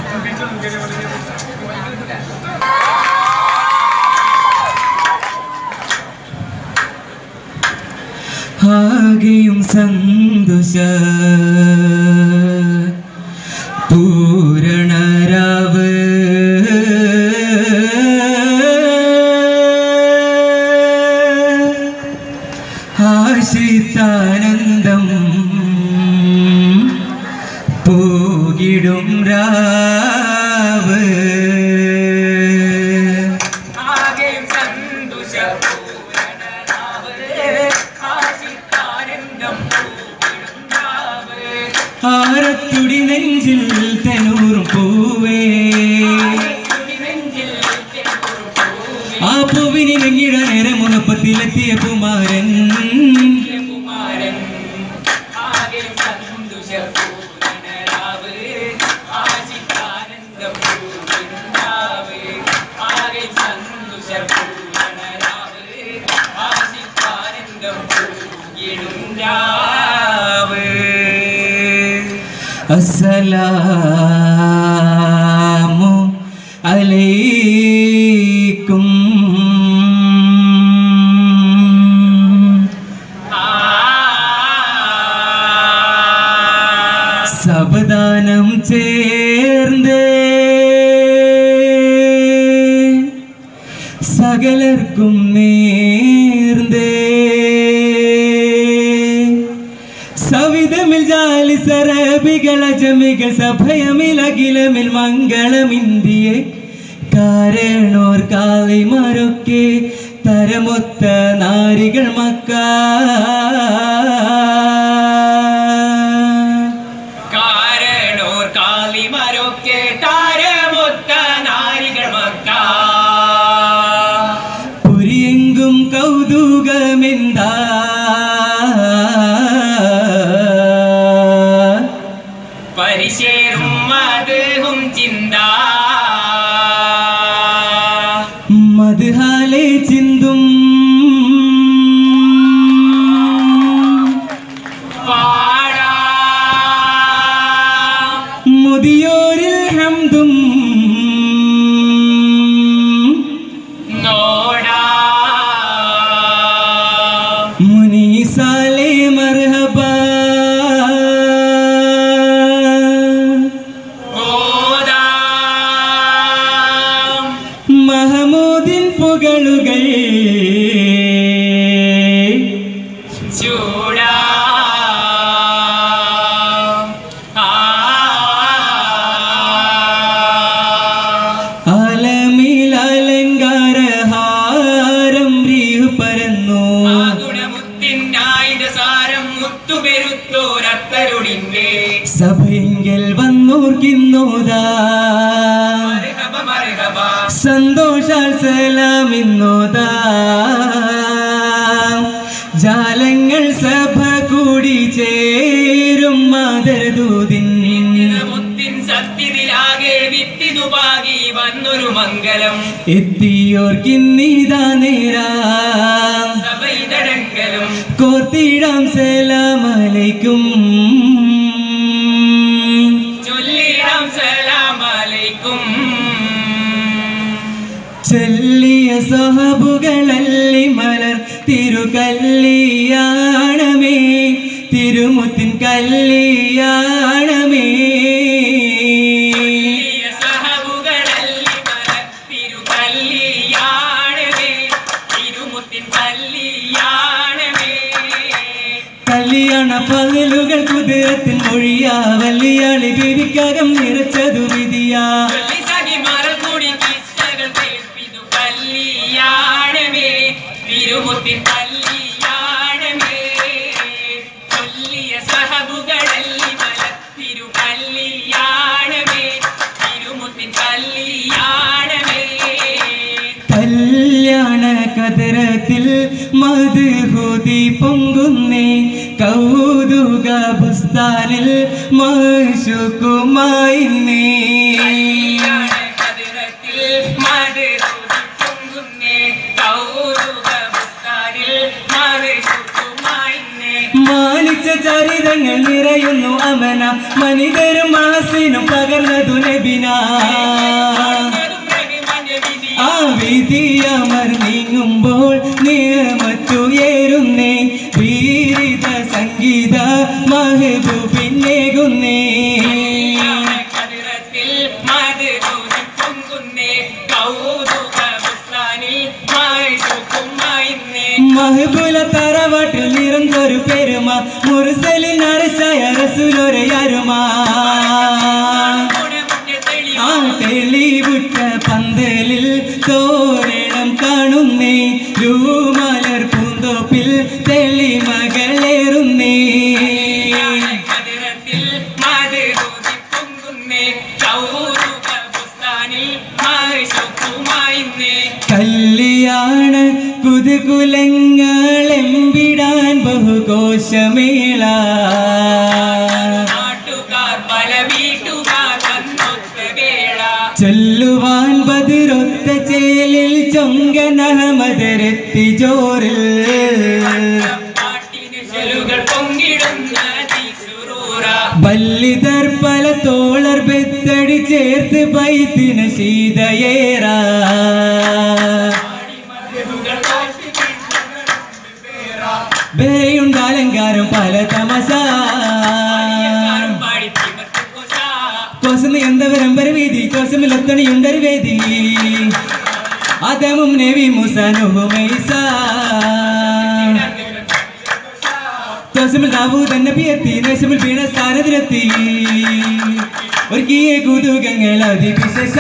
ആകെയും സന്തോഷ പൂരണരാവ് ആശിത്താനന്ദം പോകിടും രാവ് ആകെയും സന്തോഷ പൂരണരാവ് ആശിക്കാനന്ദം പൂവിടുന്നാവ് ആരത്തുടി നെഞ്ചിൽ തെനൂറും പൂവേ നെഞ്ചിൽ തെന്നൂർ പൂവി ആ പൂവിനി നെങ്ങിട നേരെ മുഖപ്പത്തിലെത്തിയ കുമാരൻ കുമാരൻ ആകെയും സന്തോഷ പൂരണരാവ് ആശിക്കാനന്ദം പൂവിടുന്നാവ് ആകെയും സന്തോഷ പൂരണരാവ് ആശിക്കാനന്ദം പൂവിടുന്നാവ് അസ്സലാമു അലൈക്കും സവധാനം ചേർന്ന് സകലർക്കും നേർന്ന് സവിധമിൽ ജാലി സരബികൾ അജമികൾ സഭയമിൽ അഖിലമിൽ മംഗളമിന്തിയെ കാരണോർ കാളിമാരൊക്കെ തരമൊത്ത നാരികൾ മക്ക കാരണോർ കാളിമരൊക്കെ താരമൊത്ത നാരികൾ മക്ക പുരിയെങ്കും കൗതുകമെന്താ പരിശേറും മധുഹും ചിന്ത മധുഹാലെ ചിന്തും പാടാ മുതിയോരിൽ ഹംദും നോടാ മുനീസാലെ മർഹബ ഓതാ മഹമൂദിൻ പുകളുകൾ ചൂടാ ആ അലമിൽ അലങ്കാരഹാരം റീഹ് പരന്നു ആ ഗുണമുത്തിനായിര സാരം മുത്തുപെരുത്തോരത്തരുടിന്റെ സഭയെങ്കിൽ വന്നോർക്കിന്നോതാ മർഹബ മർഹബ സന്തോഷാൽ സലാമിന്നോതാ ജാലങ്ങൾ സഭ കൂടി ചേരും മാതരദൂതിൻ മുത്തിൻ സത്യത്തിലാകെ വിത്തിതുപാകി വന്നൊരു മംഗലം എത്തിയോർക്കിന്നീതാ നേരാ സഭയിതടങ്കലും കോർത്തിടാം സലാമലൈക്കും ചൊല്ലിടാം സലാമലൈക്കും ചൊല്ലിയ സഹബുകളല്ലി മലർ തിരുകല്യാണമേ തിരുമുത്തിൻ കല്യാണമേ ചൊല്ലിയ സഹബുകളല്ലി മലത്തിരുകല്യാണമേ തിരുമുത്തിൻ കല്യാണമേ കല്യാണ പകലുകൾ കുതിരത്തിൻ മൊഴിയാ വല്ലിയാളി വിരിക്കകം നിറച്ചതു വിധിയാ ചൊല്ലി സഖിമാരൽ കൂടി കിസ്സകൾ കേൾപ്പിതു കല്യാണമേ തിരുമുത്തിൻ കല്യാണമേ ചൊല്ലിയ സഹബുകളല്ലി മലത്തിരു കല്യാണമേ തിരുമുത്തിൻ കല്യാണമേ കല്യാണ കതരത്തിൽ മധുഹൂതി പൊങ്കുന്നേ കൗതുക ബുസ്താനിൽ മഷുക്കുമായി നീ കതിരത്തിൽ മത് പൊങ്ങുന്നേ കൗതുക ബുസ്താനിൽ മത് സുഖുമായി മാനിച്ച ചരിതങ്ങൾ നിറയുന്നു അമര ഖുർആന മനിതരും മാസിനും പകർന്നതു നബിന ആ വിധിയമർ നീങ്ങുമ്പോൾ നിയമത്തുയരുന്നേ വീരിത സംഗീത മഹബൂബിന്നേകുന്നേ കതിരത്തിൽ മധുരി പൊങ്കുന്നേ കൗതുക ബുസ്താനിൽ മായിസുക്കുമായിന്നേ മഹബൂല തറവാട്ടിൽ നിറന്തൊരു പെരുമ മുറുസലിൻ അരശായ റസൂലൊരയരുമാ ഗുണമുറ്റ തെളി ആ തെളിവുറ്റ പന്തലിൽ തോരണം കാണുന്നേ രൂമലർ പൂന്തോപ്പിൽ തെളിമകളേറുന്നേ കതിരത്തിൽ മധുരി പൊങ്കുന്നേ കൗതുക ബുസ്താനിൽ മായിസുക്കുമായിന്നേ കല്യാണ കുതുകുലങ്ങളെമ്പിടാൻ ബഹുഘോഷമേള നാട്ടുകാർ പല വീട്ടുകാർ വന്നൊത്ത വേള ചൊല്ലുവാൻ ബതിരൊത്ത ചേലിൽ ചൊങ്കനഹമദരെത്തി ജോറിൽ പാട്ടിന് ചെലുകൾ പൊങ്ങിടുന്ന തിസുറൂറ ബല്ലിതർ പല തോളർ ബെത്തടി ചേർത്ത് പൈത്തിന് ശീതയേറ ബേയുണ്ട് അലങ്കാരം പല തമസ പാടി തിമർത്തു കൊസാ കോസം എന്തവരം വരവേദി കോസമിലത്തണിയുണ്ടൊരു വേദി അതമും നബി മുസനുഹുമൈസ കോസമിൽ ദാവൂദ് നബി എത്തി ദേശമിൽ വീണ സാരഥിലെത്തി ഒരുക്കിയ കുതുകങ്ങൾ അതിവിശേഷ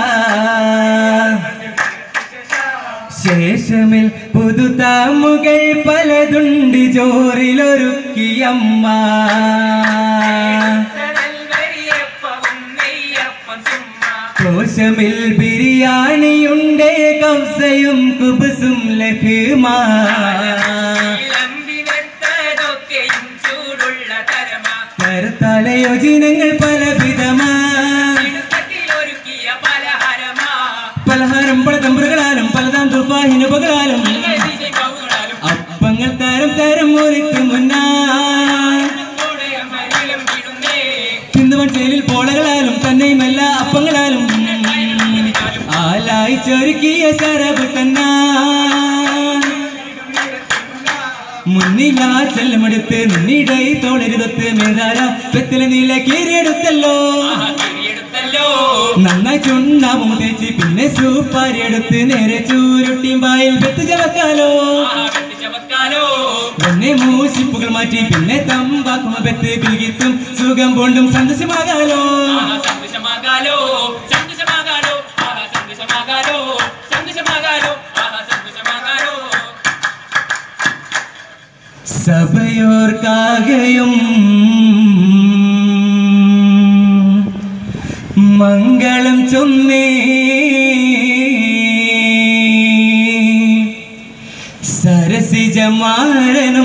ശേഷമിൽ പുതുതാമുകൾ പലതുണ്ട് ചോറിലൊരുക്കിയമ്മ വരിയപ്പവും നെയ്യപ്പം ചുമ്മാ കോശമിൽ ബിരിയാണിയുണ്ട് കൗസയും കുബുസും ലഘുമാ വിളമ്പി വെത്തതൊക്കെയും ചൂടുള്ള തരമാ കരുത്തലയോജനങ്ങൾ പലവിധമാ ഇടുക്കത്തിലൊരുക്കിയ പലഹാരമാ പലഹാരം പല തമ്പുകളാലും പലതാം തുപ്പാഹിനുപകളാലും ദിശ കൗകളാലും അപ്പങ്ങൾ തരം തരം ഒരുക്ക് മുന്നാ മരിലും വിടുന്നേ ചിന്തുവൻ ചേലിൽ പോളകളാലും തന്നെയും എല്ലാ അപ്പങ്ങളാലും ആലായി ചൊരുക്കിയ ശരബ് തന്നാ മുന്നിലാ ചെല്ലമെടുത്ത് നിന്നിടൈ തോളരുതൊത്ത് മേധാര വെത്തില നീല കീറിയെടുത്തല്ലോ എടുത്തല്ലോ നന്നായി ചുണ്ണാവും തേച്ച് പിന്നെ സൂപ്പാരി എടുത്ത് നേരെ ചൂരുട്ടിയും പായിൽ വെത്ത് ചവക്കാലോ ചവക്കാലോ പിന്നെ മൂശിപ്പുകൾ മാറ്റി പിന്നെ തമ്പാക്കുമ വെത്ത് കിൽകിത്തും സുഖം കൊണ്ടും സന്തോഷമാകാലോ സന്തോഷമാകാലോ സന്തോഷമാകാലോ ആഹാ സന്തോഷമാകാലോ സന്തോഷമാകാലോ ആഹാ സന്തോഷമാകാലോ സഭയോർക്കാകയും മംഗളം ചൊന്നേ സരസിജമാരനും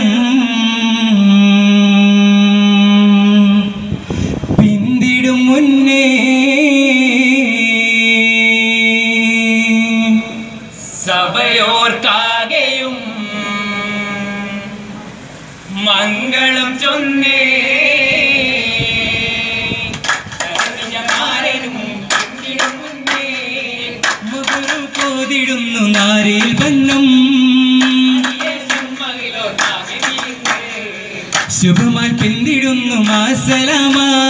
പിന്തിടും മുന്നേ സഭയോർക്കാകെയും മംഗളം ചൊന്നേ സരസിജമാരനും പിന്നിടും മുന്നേ. മുകുരു കോതിടുന്നു നാരിൽ വന്നം യേശും മകിലോർക്കാകെ വീഴുന്നേ. ശുഭമായി പിന്തിടുന്നു മാസലമാ